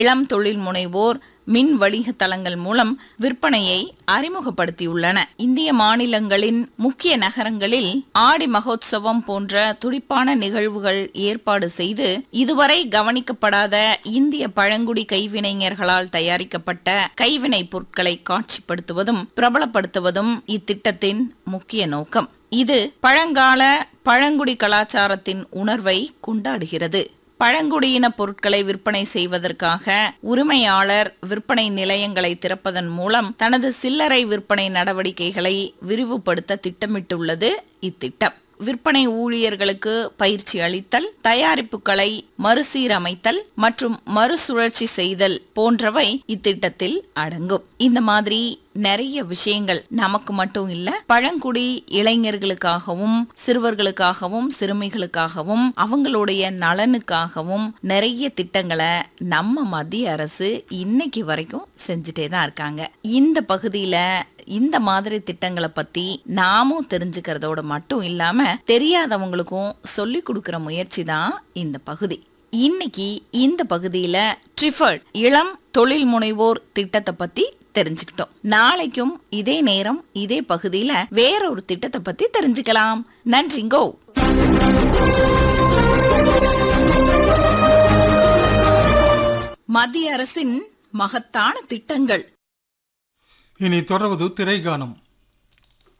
இளம் தொழில் முனைவோர் மின் வணிக தளங்கள் மூலம் விற்பனையை அறிமுகப்படுத்தியுள்ளன இந்திய மாநிலங்களின் முக்கிய நகரங்களில் ஆடி மகோத்சவம் போன்ற துடிப்பான நிகழ்வுகள் ஏற்பாடு செய்து இதுவரை கவனிக்கப்படாத இந்திய பழங்குடி கைவினைஞர்களால் தயாரிக்கப்பட்ட கைவினைப் பொருட்களை காட்சிப்படுத்துவதும் பிரபலப்படுத்துவதும் இத்திட்டத்தின் முக்கிய நோக்கம் இது பழங்கால பழங்குடி கலாச்சாரத்தின் உணர்வை கொண்டாடுகிறது பழங்குடியின பொருட்களை விற்பனை செய்வதற்காக உரிமையாளர் விற்பனை நிலையங்களை திறப்பதன் மூலம் தனது சில்லறை விற்பனை நடவடிக்கைகளை விரிவுபடுத்த திட்டமிட்டுள்ளது இத்திட்டம் விற்பனை ஊழியர்களுக்கு பயிற்சி அளித்தல் தயாரிப்புகளை மறுசீரமைத்தல் மற்றும் மறுசுழற்சி செய்தல் போன்றவை இத்திட்டத்தில் அடங்கும் இந்த மாதிரி நிறைய விஷயங்கள் நமக்கு மட்டும் இல்ல பழங்குடி இளைஞர்களுக்காகவும் சிறுவர்களுக்காகவும் சிறுமிகளுக்காகவும் அவங்களுடைய நலனுக்காகவும் நிறைய திட்டங்களை நம்ம மத்திய அரசு இன்னைக்கு வரைக்கும் செஞ்சுட்டே தான் இருக்காங்க இந்த பகுதியில இந்த மாதிரி திட்டங்களை பத்தி நாமும் தெரிஞ்சுக்கிறதோட மட்டும் இல்லாம தெரியாதவங்களுக்கும் சொல்லி கொடுக்கிற முயற்சி தான் இந்த பகுதி இன்னைக்கு இந்த பகுதியில ட்ரிஃபர்ட் இளம் தொழில் முனைவோர் திட்டத்தை பத்தி தெரிஞ்சுக்கிட்டோம் நாளைக்கும் இதே நேரம் இதே பகுதியில வேறொரு திட்டத்தை பத்தி தெரிஞ்சுக்கலாம் நன்றிங்கோ மத்திய அரசின் மகத்தான திட்டங்கள் இனி தொடர்வது திரைகானம்